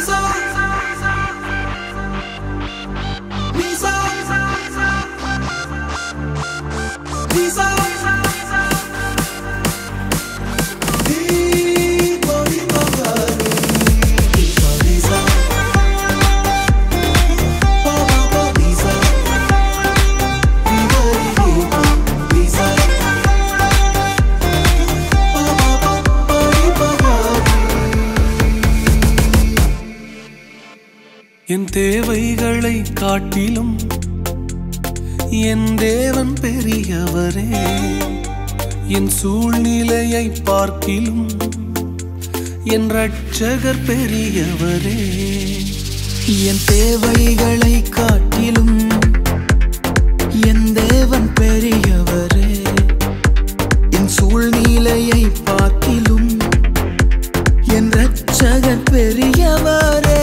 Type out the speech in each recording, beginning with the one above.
என் தேவைகளை காட்டிலும் என் தேவன் பெரியவரே என் சூழ்நிலையை பார்க்கிலும் என் ரட்சகர் பெரியவரே என் தேவைகளை காட்டிலும் என் தேவன் பெரியவரே என் சூழ்நிலையை பார்க்கிலும் என் ரட்சகர் பெரியவரே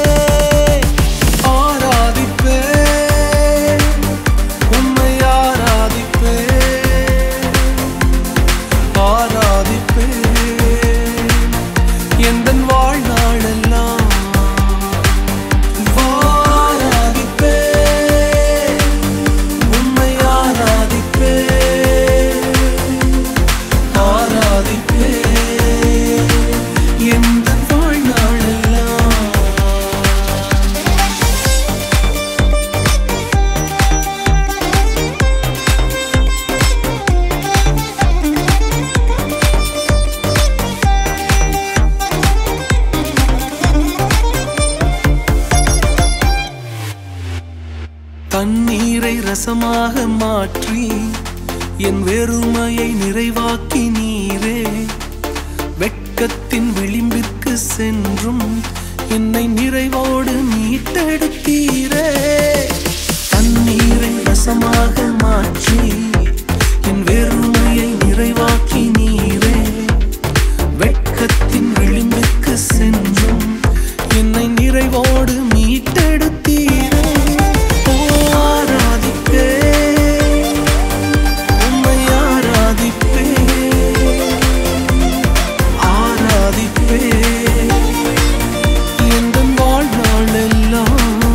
ஆராதிப்பே உம்மை ஆராதிப்பே ஆராதிப்பே எந்தன் வாழ்நாளெல்லாம் ஆராதிப்பே உம்மை ஆராதிப்பே ஆராதிப்பே எந்தன் வாழ்நாளெல்லாம் தண்ணீரை ரசமாக மாற்றி என் வெறுமையை நிறைவாக்கி நீரே வெட்கத்தின் விளிம்பிற்கு சென்றும் என்னை நிறைவோடு மீட்டெடுத்தீரே தண்ணீரை ரசமாக மாற்றி என் வெறுமையை நிறைவாக்கி நீரே வெட்கத்தின் விளிம்பிற்கு சென்றும் என்னை நிறைவோடு மீட்டெடுத்தீரே ஓ, ஆராதிப்பே உம்மை ஆராதிப்பே ஆராதிப்பே எந்தன் வாழ்நாளெல்லாம்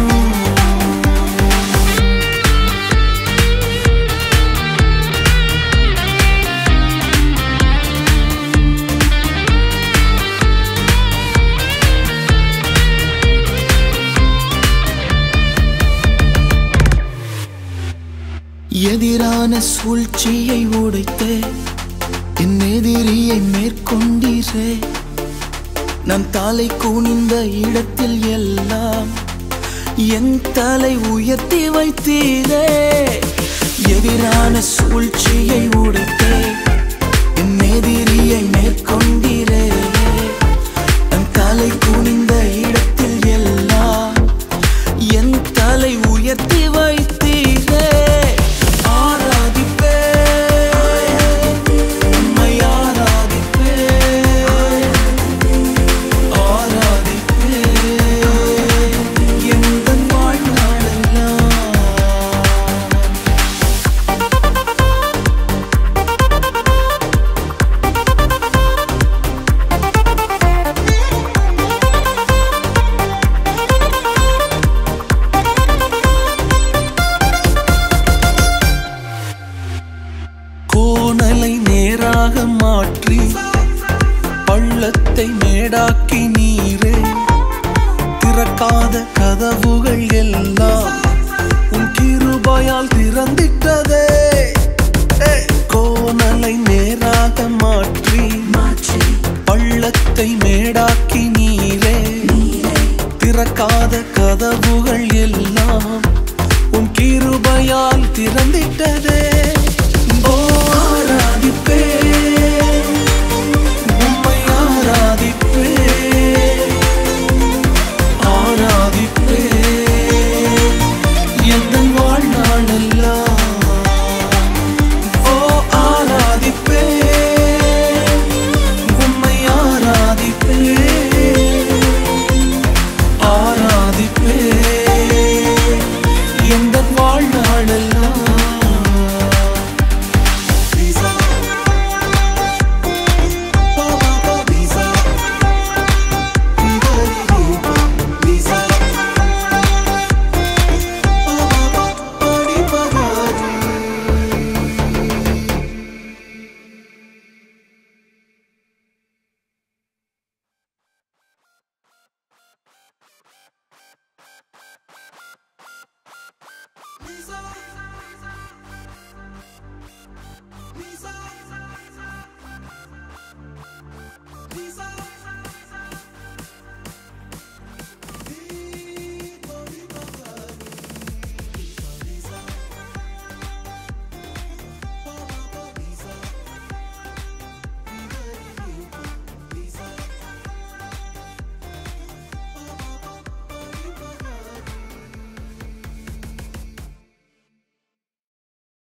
எதிரான சூழ்ச்சியை உடைத்தே என் எதிரியை மேற்கொண்டீரே நான் தலை குனிந்த இடத்தில் எல்லாம் என் தலை உயர்த்தி வைத்தீரே எதிரான சூழ்ச்சியை உடைத்தே என் எதிரியை மேற்கொண்டீரே என் தலை குனிந்த இடத்தில் எல்லாம் என் தலை உயர்த்தி வைத்தீரே ஆராதிப்பே உம்மை ஆராதிப்பே ஆராதிப்பே எந்தன் வாழ்நாளெல்லாம் கோணலை நேராக மாற்றி பள்ளத்தை மேடாக்கி நீரே திறக்காத கதவுகள் எல்லாம் உன் கிருபையால் திறந்திட்டதே ஏய், கோணலை நேராக மாற்றி பள்ளத்தை மேடாக்கி நீரே திறக்காத கதவுகள் எல்லாம் உன் கிருபையால் திறந்திட்டதே ஓ, ஆராதிப்பே உம்மை ஆராதிப்பே ஆராதிப்பே எந்தன் வாழ்நாளெல்லாம் ஓ ஆராதிப்பே உம்மை ஆராதிப்பே ஆராதிப்பே எந்த வாழ்நாளெல்லாம்